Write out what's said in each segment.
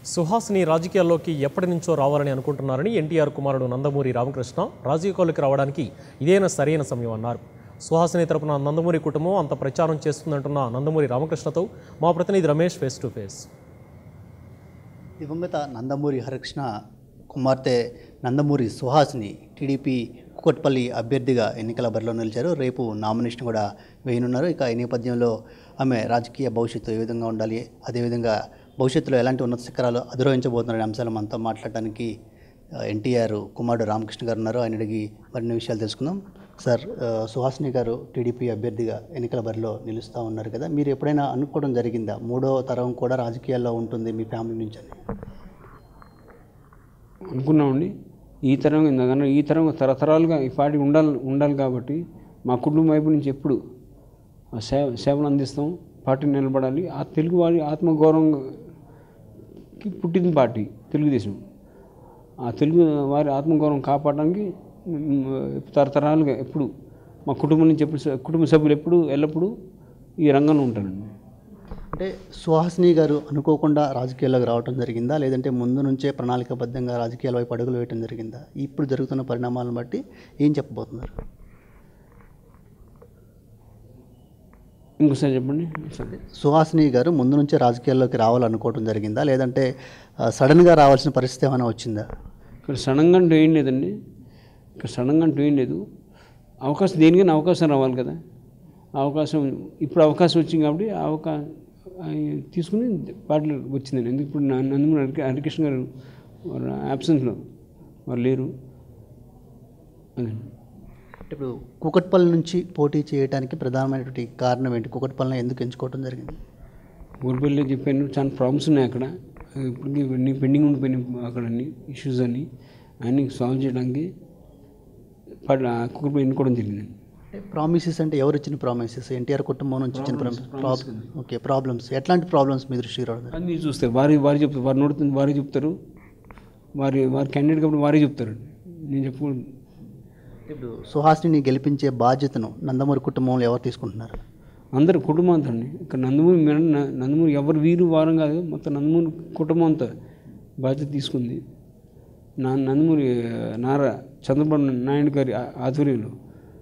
సుహాసిని రాజకీయాల్లోకి ఎప్పటి నుంచో రావాలని అనుకుంటున్నారని ఎన్టీఆర్ కుమారుడు నందమూరి రామకృష్ణ రాజకీయాల్లోకి రావడానికి ఇదేనా సరైన సమయం అన్నారు సుహాసిని తరపున నందమూరి కుటుంబం అంత ప్రచారం చేస్తుందంటున్న నందమూరి రామకృష్ణతో మా ప్రతినిధి రమేష్ ఫేస్ టు ఫేస్ దివంగత నందమూరి హరికృష్ణ కుమార్తె నందమూరి సుహాస్ని టీడీపీ కుకట్పల్లి అభ్యర్థిగా ఎన్నికల బరిలో నిలిచారు రేపు నామినేషన్ కూడా వేయనున్నారు ఇక ఈ నేపథ్యంలో ఆమె రాజకీయ భవిష్యత్తు ఏ విధంగా ఉండాలి అదేవిధంగా భవిష్యత్తులో ఎలాంటి ఉన్నత శిఖరాలు అధిరోహించబోతున్న అంశాలు మనతో మాట్లాడటానికి ఆ, ఎన్టీఆర్ కుమారుడు రామకృష్ణ గారు ఉన్నారు ఆయన అడిగి మరిన్ని విషయాలు తెలుసుకుందాం సార్ ఆ, సుహాసిని గారు టీడీపీ అభ్యర్థిగా ఎన్నికల బరిలో నిలుస్తూ ఉన్నారు కదా మీరు ఎప్పుడైనా అనుకోవడం జరిగిందా మూడో తరం కూడా రాజకీయాల్లో ఉంటుంది మీ ఫ్యామిలీ నుంచి అని అనుకున్నామండి ఈ తరం ఎందుకన్నా ఈ తరం తరతరాలుగా ఈ పార్టీ ఉండాలి ఉండాలి కాబట్టి మా కుటుంబం వైపు నుంచి ఎప్పుడు ఆ సేవ సేవలు అందిస్తాం పార్టీ నిలబడాలి ఆ తెలుగు వారి ఆత్మగౌరవంకి పుట్టిన పార్టీ తెలుగుదేశం ఆ తెలుగు వారి ఆత్మగౌరవం కాపాడడానికి మ్, తరతరాలుగా ఎప్పుడు మా కుటుంబం నుంచి ఎప్పుడు స- కుటుంబ సభ్యులు ఎప్పుడు ఎల్లప్పుడూ ఈ రంగంలో ఉంటారండి అంటే సుహాసిని గారు అనుకోకుండా రాజకీయాల్లోకి రావడం జరిగిందా లేదంటే ముందు నుంచే ప్రణాళికాబద్ధంగా రాజకీయాల వైపు అడుగులు వేయడం జరిగిందా ఇప్పుడు జరుగుతున్న పరిణామాలను బట్టి ఏం చెప్పబోతున్నారు ఇంకోసారి చెప్పండి సరే సుహాసిని గారు ముందు నుంచే రాజకీయాల్లోకి రావాలనుకోవడం జరిగిందా లేదంటే ఆ, సడన్గా రావాల్సిన పరిస్థితి ఏమైనా వచ్చిందా ఇక్కడ సడన్గా అంటూ ఏం లేదండి ఇక్కడ సడన్గా అంటూ ఏం లేదు అవకాశం దేనికైనా అవకాశం రావాలి కదా ఆ అవకాశం ఇప్పుడు అవకాశం వచ్చింది కాబట్టి ఆ అవకా ఆ తీసుకుని పాటలు వచ్చిందండి ఎందుకు ఇప్పుడు నా- నందమూరి హరి హరికృష్ణ గారు వారు యాబ్సెన్స్లో వారు లేరు అదే అంటే ఇప్పుడు కుకట్పల్లి నుంచి పోటీ చేయడానికి ప్రధానమైనటువంటి కారణం ఏంటి కుకట్పల్లిని ఎందుకు ఎంచుకోవడం జరిగింది ఊరిపల్లి చెప్పాను చాలా ప్రాబ్లమ్స్ ఉన్నాయి అక్కడ ఇప్పటికీ ఇవన్నీ పెండింగ్ ఉండిపోయినాయి అక్కడ అన్ని ఇష్యూస్ అన్ని అన్ని సాల్వ్ చేయడానికి పాట కుక్కపల్లి ఎన్నుకోవడం జరిగిందండి అంటే ప్రామిసెస్ అంటే ఎవరు ఇచ్చిన ప్రామిసెస్ ఎన్టీఆర్ కుటుంబం నుంచి ఇచ్చిన ప్రాబ్లమ్స్ ఓకే ప్రాబ్లమ్స్ ఎట్లాంటి ప్రాబ్లమ్స్ మీ దృష్టికి రావడం అన్నీ చూస్తారు వారి వారి చెప్తారు వారి నోడుతుంది వారే చెప్తారు వారి వారి క్యాండిడేట్ కాబట్టి వారే చెప్తారు నేను చెప్పకూడదు ఇప్పుడు సుహాసిని గెలిపించే బాధ్యతను నందమూరి కుటుంబంలో ఎవరు తీసుకుంటున్నారు అందరు కుటుంబం అంతా అండి ఇక్కడ నందమూరి మేడం న- నందమూరి ఎవరు వీరు వారం కాదు మొత్తం నందమూరి కుటుంబం అంతా బాధ్యత తీసుకుంది నా నందమూరి నారా చంద్రబాబు నాయుడు గారి ఆ- ఆధ్వర్యంలో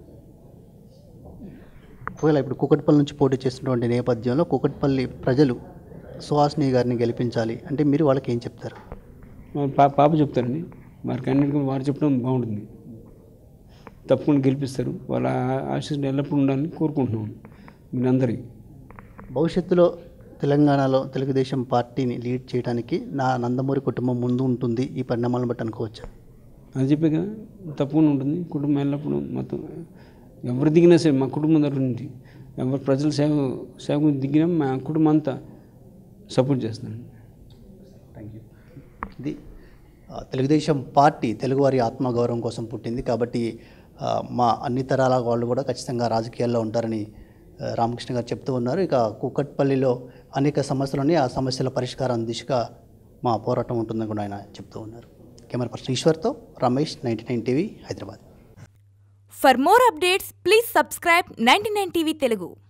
ఒకవేళ ఇప్పుడు కుకట్పల్లి నుంచి పోటీ చేస్తున్నటువంటి నేపథ్యంలో కుకట్పల్లి ప్రజలు సుహాసిని గారిని గెలిపించాలి అంటే మీరు వాళ్ళకి ఏం చెప్తారు వారి పా పాప చెప్తారండి వారి క్యాండిడేట్ కాబట్టి వారు చెప్పడం బాగుంటుంది తప్పకుండా గెలిపిస్తారు వాళ్ళ ఆ- ఆశీస్సులు ఎల్లప్పుడూ ఉండాలని కోరుకుంటున్నాను మీరందరికీ భవిష్యత్తులో తెలంగాణలో తెలుగుదేశం పార్టీని లీడ్ చేయడానికి నా నందమూరి కుటుంబం ముందు ఉంటుంది ఈ పరిణామాలను బట్టి అనుకోవచ్చు అది చెప్పే కదా తప్పకుండా ఉంటుంది కుటుంబం ఎల్లప్పుడూ మొత్తం ఎవరు దిగినా సరే మా కుటుంబం తరఫు నుంచి ఎవరు ప్రజల సేవ సేవకు దిగినా మా కుటుంబం అంతా సపోర్ట్ చేస్తాను థ్యాంక్ యూ ఇది ఆ, తెలుగుదేశం పార్టీ తెలుగువారి ఆత్మగౌరవం కోసం పుట్టింది కాబట్టి ఆ, మా అన్ని తరాల వాళ్ళు కూడా ఖచ్చితంగా రాజకీయాల్లో ఉంటారని ఆ, రామకృష్ణ గారు చెప్తూ ఉన్నారు ఇక కుక్కట్పల్లిలో అనేక సమస్యలు ఉన్నాయి ఆ సమస్యల పరిష్కారం దిశగా మా పోరాటం ఉంటుందని కూడా ఆయన చెప్తూ ఉన్నారు కెమెరా పర్సన్ ఈశ్వర్తో Ramesh ninety nine TV Hyderabad For more updates, please subscribe 99 TV Telugu.